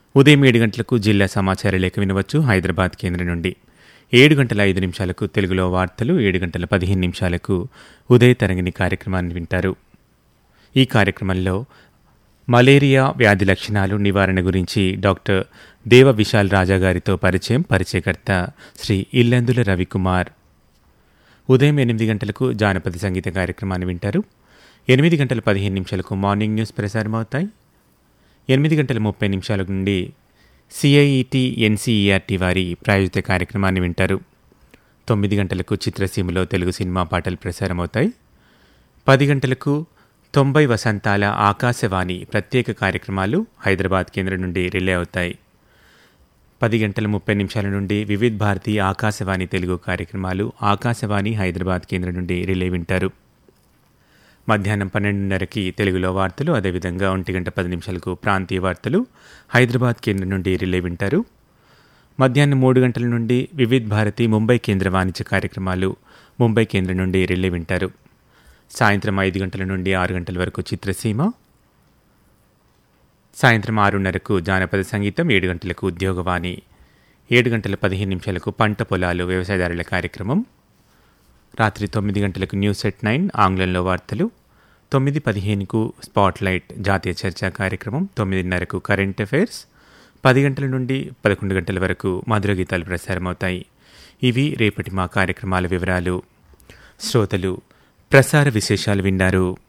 ఉదయం ఏడు గంటలకు జిల్లా సమాచార లేఖ వినవచ్చు హైదరాబాద్ కేంద్రం నుండి ఏడు గంటల ఐదు నిమిషాలకు తెలుగులో వార్తలు ఏడు గంటల పదిహేను నిమిషాలకు ఉదయ తరంగిణి కార్యక్రమాన్ని వింటారు ఈ కార్యక్రమంలో మలేరియా వ్యాధి లక్షణాలు నివారణ గురించి డాక్టర్ దేవ విశాల్ రాజా గారితో పరిచయం పరిచయకర్త శ్రీ ఇల్లందుల రవికుమార్ ఉదయం ఎనిమిది గంటలకు జానపద సంగీత కార్యక్రమాన్ని వింటారు ఎనిమిది గంటల పదిహేను నిమిషాలకు మార్నింగ్ న్యూస్ ప్రసారం అవుతాయి ఎనిమిది గంటల ముప్పై నిమిషాల నుండి సిఐఈటి ఎన్సీఈఆర్టీ వారి ప్రాయోజిత కార్యక్రమాన్ని వింటారు తొమ్మిది గంటలకు చిత్రసీమలో తెలుగు సినిమా పాటలు ప్రసారమవుతాయి పది గంటలకు తొంభై వసంతాల ఆకాశవాణి ప్రత్యేక కార్యక్రమాలు హైదరాబాద్ కేంద్రం నుండి రిలే అవుతాయి పది గంటల ముప్పై నిమిషాల నుండి వివిధ్ భారతి ఆకాశవాణి తెలుగు కార్యక్రమాలు ఆకాశవాణి హైదరాబాద్ కేంద్రం నుండి రిలే వింటారు మధ్యాహ్నం పన్నెండున్నరకి తెలుగులో వార్తలు అదేవిధంగా ఒంటి గంట పది నిమిషాలకు ప్రాంతీయ వార్తలు హైదరాబాద్ కేంద్రం నుండి రిలే వింటారు మధ్యాహ్నం మూడు గంటల నుండి వివిధ్ భారతి ముంబై కేంద్ర వాణిజ్య కార్యక్రమాలు ముంబై కేంద్రం నుండి రిలే వింటారు సాయంత్రం ఐదు గంటల నుండి ఆరు గంటల వరకు చిత్రసీమ సాయంత్రం ఆరున్నరకు జానపద సంగీతం ఏడు గంటలకు ఉద్యోగవాణి ఏడు గంటల పదిహేను నిమిషాలకు పంట పొలాలు వ్యవసాయదారుల కార్యక్రమం రాత్రి తొమ్మిది గంటలకు న్యూస్ ఎట్ నైన్ ఆంగ్లంలో వార్తలు తొమ్మిది పదిహేనుకు స్పాట్లైట్ జాతీయ చర్చా కార్యక్రమం తొమ్మిదిన్నరకు కరెంట్ అఫైర్స్ పది గంటల నుండి పదకొండు గంటల వరకు మధుర గీతాలు ప్రసారమవుతాయి ఇవి రేపటి మా కార్యక్రమాల వివరాలు శ్రోతలు ప్రసార విశేషాలు విన్నారు